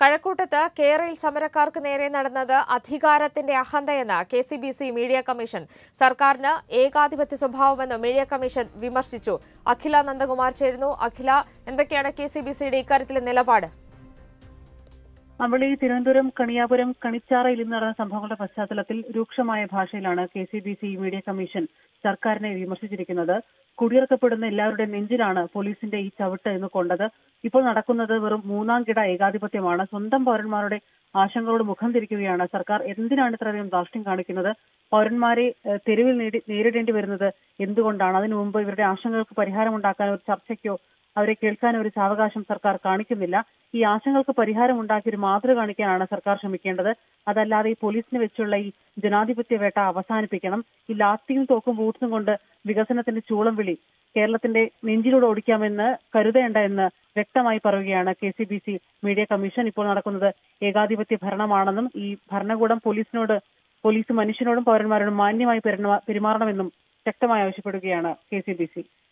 കഴക്കൂട്ടത്ത് കേരയിൽ സമരക്കാർക്ക് നേരെ നടന്നത് അധികാരത്തിന്റെ അഹന്തയെന്ന് K C B C media commission സർക്കാരിന് ഏകാധിപത്യ സ്വഭാവമെന്ന് മീഡിയ കമ്മീഷൻ വിമർശിച്ചു അഖില നന്ദകുമാർ ചേരുന്നു അഖില എന്തൊക്കെയാണ് കെ സി ബി സിയുടെ ഇക്കാര്യത്തിലെ നിലപാട് അവിടെ ഈ തിരുവനന്തപുരം കണിയാപുരം കണിച്ചാറയിൽ ഇന്ന് നടന്ന സംഭവങ്ങളുടെ പശ്ചാത്തലത്തിൽ രൂക്ഷമായ ഭാഷയിലാണ് K C B C media commission സർക്കാരിനെ വിമർശിച്ചിരിക്കുന്നത് കുടിയിറക്കപ്പെടുന്ന എല്ലാവരുടെ നെഞ്ചിലാണ് പോലീസിന്റെ ഈ ചവിട്ട് എന്ന് കൊണ്ടത് ഇപ്പോൾ നടക്കുന്നത് വെറും മൂന്നാം കിട ഏകാധിപത്യമാണ് സ്വന്തം പൗരന്മാരുടെ ആശങ്കകളോട് മുഖം തിരിക്കുകയാണ് സർക്കാർ എന്തിനാണ് ഇത്രയധികം ധാർഷ്ട്യം കാണിക്കുന്നത് പൗരന്മാരെ ഏഹ്, തെരുവിൽ നേടി- നേരിടേണ്ടി വരുന്നത് എന്തുകൊണ്ടാണ് അതിനു മുമ്പ് ഇവരുടെ ആശങ്കകൾക്ക് പരിഹാരമുണ്ടാക്കാൻ ഒരു ചർച്ചയ്ക്കോ അവരെ കേൾക്കാൻ ഒരു സാവകാശം സർക്കാർ കാണിക്കുന്നില്ല ഈ ആശങ്കകൾക്ക് പരിഹാരം ഉണ്ടാക്കി ഒരു മാതൃക കാണിക്കാനാണ് സർക്കാർ ശ്രമിക്കേണ്ടത് അതല്ലാതെ ഈ പോലീസിനെ വെച്ചുള്ള ഈ ജനാധിപത്യ വേട്ട അവസാനിപ്പിക്കണം ഈ ലാത്തിയും തോക്കും ബൂട്ട്സും കൊണ്ട് വികസനത്തിന്റെ ചൂളം വിളി കേരളത്തിന്റെ നെഞ്ചിലൂടെ ഓടിക്കാമെന്ന് കരുതേണ്ട എന്ന് വ്യക്തമായി പറയുകയാണ് K C B C media commission ഇപ്പോൾ നടക്കുന്നത് ഏകാധിപത്യ ഭരണമാണെന്നും ഈ ഭരണകൂടം പോലീസിനോട് പോലീസ് മനുഷ്യനോടും പൗരന്മാരോടും മാന്യമായി പെരുമാ- പെരുമാറണമെന്നും ശക്തമായി ആവശ്യപ്പെടുകയാണ് കെ സി ബി സി